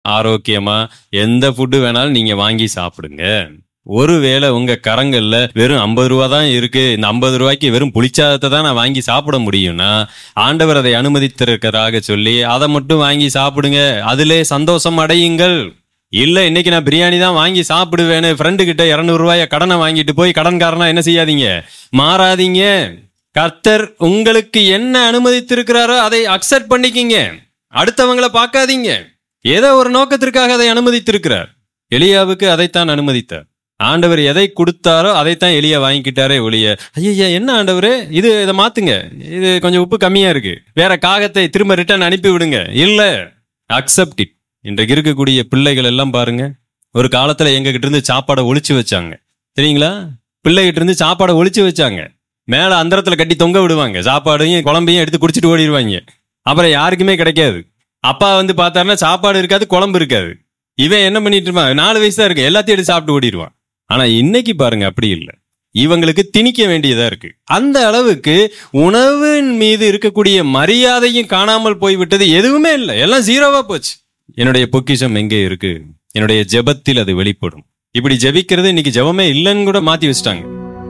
ஆரோக்கியமா எந்த ஃபுட்டு வேணாலும் நீங்க வாங்கி சாப்பிடுங்க ஒருவேளை உங்க கரங்கள்ல வெறும் ஐம்பது ரூபா தான் இருக்கு இந்த ஐம்பது ரூபாய்க்கு வெறும் புளிச்சாதத்தை தான் நான் வாங்கி சாப்பிட முடியும்னா ஆண்டவர் அதை அனுமதித்திருக்கிறதாக சொல்லி அதை மட்டும் வாங்கி சாப்பிடுங்க அதிலே சந்தோஷம் அடையுங்கள் இல்ல இன்னைக்கு நான் பிரியாணி தான் வாங்கி சாப்பிடுவேன்னு ஃப்ரெண்டு கிட்ட இருநூறு ரூபாய கடனை வாங்கிட்டு போய் கடன்காரனா என்ன செய்யாதீங்க மாறாதீங்க கர்த்தர் உங்களுக்கு என்ன அனுமதித்திருக்கிறாரோ அதை அக்செப்ட் பண்ணிக்கிங்க அடுத்தவங்கள பார்க்காதீங்க ஏதோ ஒரு நோக்கத்திற்காக அதை அனுமதித்திருக்கிறார் எலியாவுக்கு அதைத்தான் அனுமதித்தார் ஆண்டவர் எதை கொடுத்தாரோ அதைத்தான் எலியா வாங்கிக்கிட்டாரே ஒழிய ஐயா என்ன ஆண்டவரே இது இதை மாத்துங்க இது கொஞ்சம் உப்பு கம்மியா இருக்கு வேற காகத்தை திரும்ப ரிட்டர்ன் அனுப்பி விடுங்க இல்ல அக்செப்ட் இட் இன்றைக்கு இருக்கக்கூடிய பிள்ளைகள் எல்லாம் பாருங்க ஒரு காலத்துல எங்க கிட்ட இருந்து சாப்பாடை ஒளிச்சு வச்சாங்க சரிங்களா பிள்ளைகிட்ட இருந்து சாப்பாடை ஒளிச்சு வச்சாங்க மேல அந்தரத்துல கட்டி தொங்க விடுவாங்க சாப்பாடையும் குழம்பையும் எடுத்து குடிச்சிட்டு ஓடிடுவாங்க அப்புறம் யாருக்குமே கிடைக்காது அப்பா வந்து பார்த்தாருன்னா சாப்பாடு இருக்காது குழம்பு இருக்காது இவன் என்ன பண்ணிட்டு இருப்பான் நாலு வயசு தான் இருக்கு எல்லாத்தையும் எடுத்து சாப்பிட்டு ஓடிடுவான் ஆனா இன்னைக்கு பாருங்க அப்படி இல்லை இவங்களுக்கு திணிக்க வேண்டியதா இருக்கு அந்த அளவுக்கு உணவின் மீது இருக்கக்கூடிய மரியாதையும் காணாமல் போய்விட்டது எதுவுமே இல்லை எல்லாம் ஜீரோவா போச்சு என்னுடைய பொக்கிஷம் எங்கே இருக்கு என்னுடைய ஜெபத்தில் அது வெளிப்படும் இப்படி ஜெபிக்கிறது இன்னைக்கு ஜெபமே இல்லைன்னு கூட மாத்தி வச்சிட்டாங்க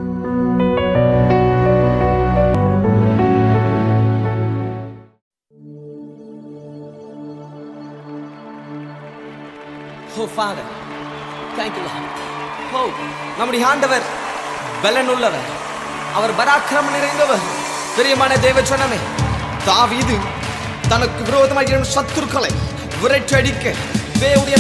Oh, Father. Thank you, Lord. Oh, நம்முடைய ஆண்டவர் பலனுள்ளவர் அவர் பராக்கிரமம் நிறைந்தவர் பிரியமான தேவ சொன்னமே தாவீது தனக்கு விரோதமாக எழும் சத்துருக்களை விரட்டடிக்க தேவனுடைய